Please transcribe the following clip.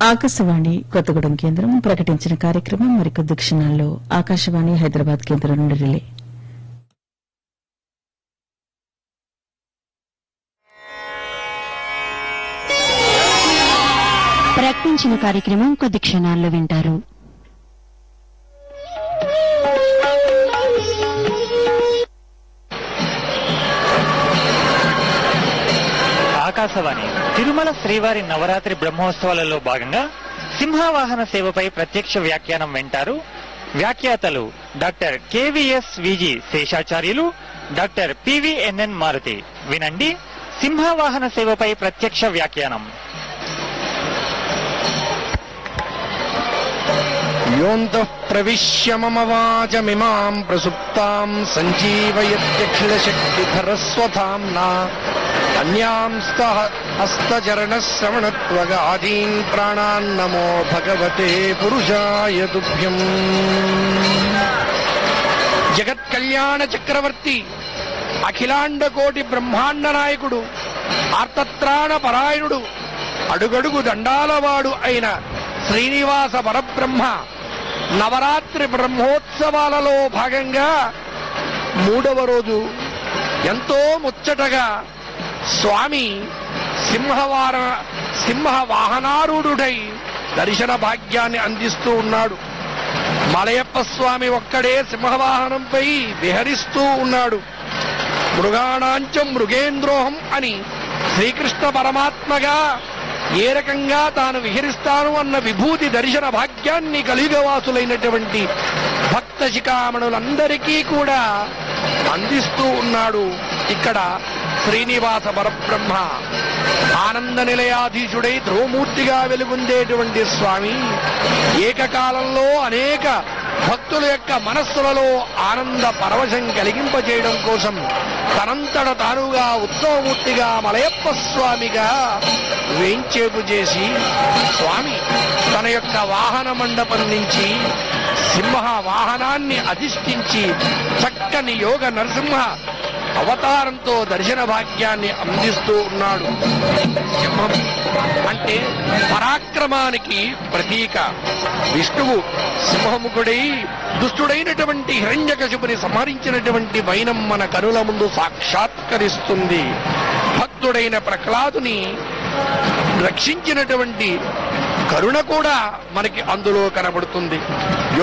ఆకాశవాణి కొత్తగూడెం కేంద్రం ప్రకటించిన కార్యక్రమం మరికొద్ది క్షణాల్లో ఆకాశవాణి హైదరాబాద్ కేంద్రం నుండి రిలే ప్రకటించిన కార్యక్రమం కొద్ది క్షణాల్లో వింటారు ఆకాశవాణి తిరుమల శ్రీవారి నవరాత్రి బ్రహ్మోత్సవాలలో భాగంగా సింహవాహన సేవపై ప్రత్యక్ష వ్యాఖ్యానం వింటారు వ్యాఖ్యాతలు doctor K V S Viji Seshacharyulu doctor P V N N Maruthi వినండి సింహవాహన సేవపై ప్రత్యక్ష వ్యాఖ్యానం योऽन्तः प्रविश्य मम वाचमिमाम् प्रसुप्ताम् सञ्जीवयत्यखिलशक्तिधरस्वधाम्ना अन्यांस्तः हस्तचरणश्रवणत्वगादीन् प्राणान्नमो भगवते पुरुषाय तुभ्यम् జగత్కళ్యాణ చక్రవర్తి అఖిలాండ కోటి బ్రహ్మాండ నాయకుడు ఆర్తత్రాణ పరాయణుడు అడుగడుగు దండాలవాడు అయిన శ్రీనివాస పరబ్రహ్మ నవరాత్రి బ్రహ్మోత్సవాలలో భాగంగా మూడవ రోజు ఎంతో ముచ్చటగా స్వామి సింహవార సింహ వాహనారూఢుడై దర్శన భాగ్యాన్ని అందిస్తూ ఉన్నాడు మలయప్ప స్వామి ఒక్కడే సింహవాహనంపై విహరిస్తూ ఉన్నాడు మృగాణాంచం మృగేంద్రోహం అని శ్రీకృష్ణ పరమాత్మగా ఏ రకంగా తాను విహరిస్తాను అన్న విభూతి దర్శన భాగ్యాన్ని కలిగవాసులైనటువంటి భక్త శిఖామణులందరికీ కూడా అందిస్తూ ఉన్నాడు ఇక్కడ శ్రీనివాస పరబ్రహ్మ ఆనంద నిలయాధీశుడై ధ్రువమూర్తిగా వెలుగుందేటువంటి స్వామి ఏకకాలంలో అనేక భక్తుల యొక్క మనస్సులలో ఆనంద పరవశం కలిగింపజేయడం కోసం తనంతట తానుగా ఉత్సవమూర్తిగా మలయప్ప స్వామిగా వేంచేపు చేసి స్వామి తన యొక్క వాహన మండపం నుంచి సింహ వాహనాన్ని అధిష్ఠించి చక్కని యోగ నరసింహ అవతారంతో దర్శన భాగ్యాన్ని అందిస్తూ ఉన్నాడు సింహం అంటే పరాక్రమానికి ప్రతీక విష్ణువు సింహముఖుడై దుష్టుడైనటువంటి హిరణ్యకశిపుని సంహరించినటువంటి వైనం మన కనుల ముందు సాక్షాత్కరిస్తుంది భక్తుడైన ప్రహ్లాదుని రక్షించినటువంటి కరుణ కూడా మనకి అందులో కనబడుతుంది